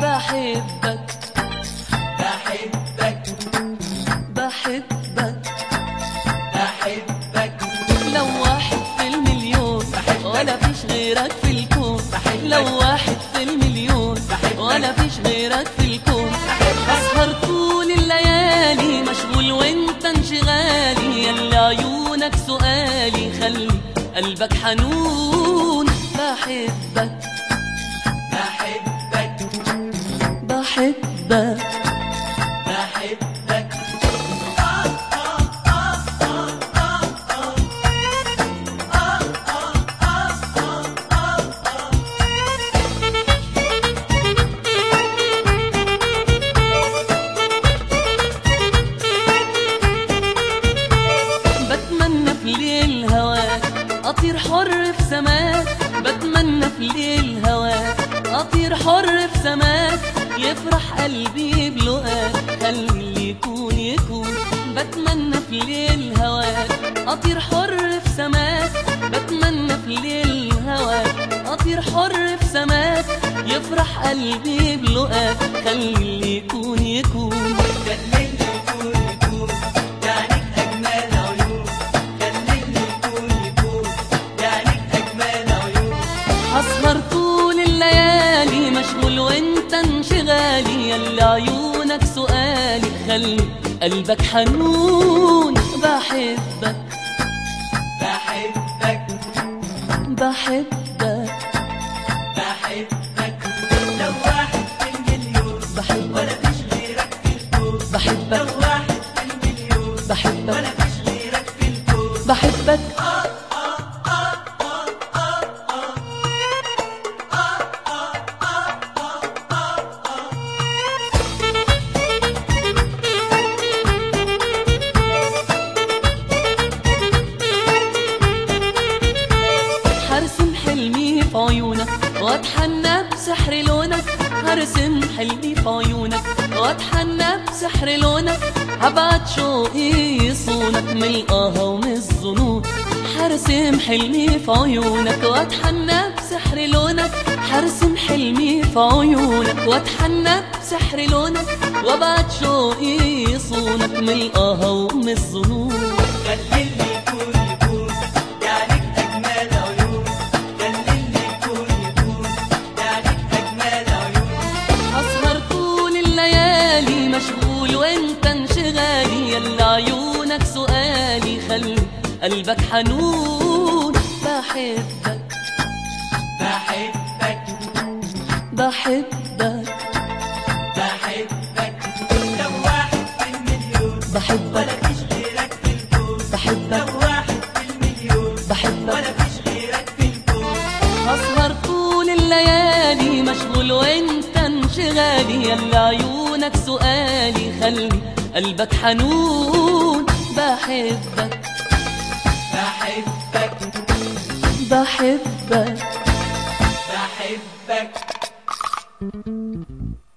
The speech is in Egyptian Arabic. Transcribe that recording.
بحبك بحبك بحبك بحبك لو واحد في المليون بحبك. ولا فيش غيرك في الكون بحبك. لو واحد في المليون بحبك. ولا فيش غيرك في الكون بحبك. اسهر طول الليالي مشغول وانت انشغالي يلا عيونك سؤالي خلي قلبك حنون بحبك بحبك بحبك بحبك بتمنى في ليل هواك اطير حر في سماك بتمنى في ليل هواك اطير حر في سماك يفرح قلبي بلقاك خلي اللي يكون يكون بتمنى في ليل هواك اطير حر في سماك بتمنى في ليل هواك اطير حر في سماك يفرح قلبي بلقاك خلي اللي يكون يكون خليني يكون يكون يعنيك أجمل عيون خليني يكون يكون يعنيك أجمل عيون هسهر طول الليالي مشغول وانت انشغالي يلا عيونك سؤالي خلي قلبك حنون بحبك بحبك بحبك بحبك لو واحد في المليون بحبك ولا فيش غيرك في الكون لو بحبك واحد في المليون بحبك ولا فيش غيرك في الكون بحبك هرسم حلمي في عيونك واتحنى بسحر لونك هرسم حلمي في عيونك واتحنى بسحر لونك هبعت شوقي يصونك من القاها ومن الظنون هرسم حلمي في عيونك واتحنى بسحر لونك هرسم حلمي في عيونك واتحنى بسحر لونك وابعت شوقي يصونك من القاها ومن الظنون خليني يكون يكون يعنيك أجمل عيون خليني يكون يكون يعنيك أجمل عيون أسهر طول الليالي مشغول وانت انشغالي يلا عيونك سؤالي خلي قلبك حنون بحبك بحبك بحبك بحبك لو واحد في المليون ولا بحبك فيش غيرك في الكون بحبك لو واحد في المليون بحبك ولا فيش غيرك في الكون أسهر طول الليالي مشغول وانت انشغالي يلا عيونك سؤالي خلي قلبك حنون بحبك بحبك بحبك بحبك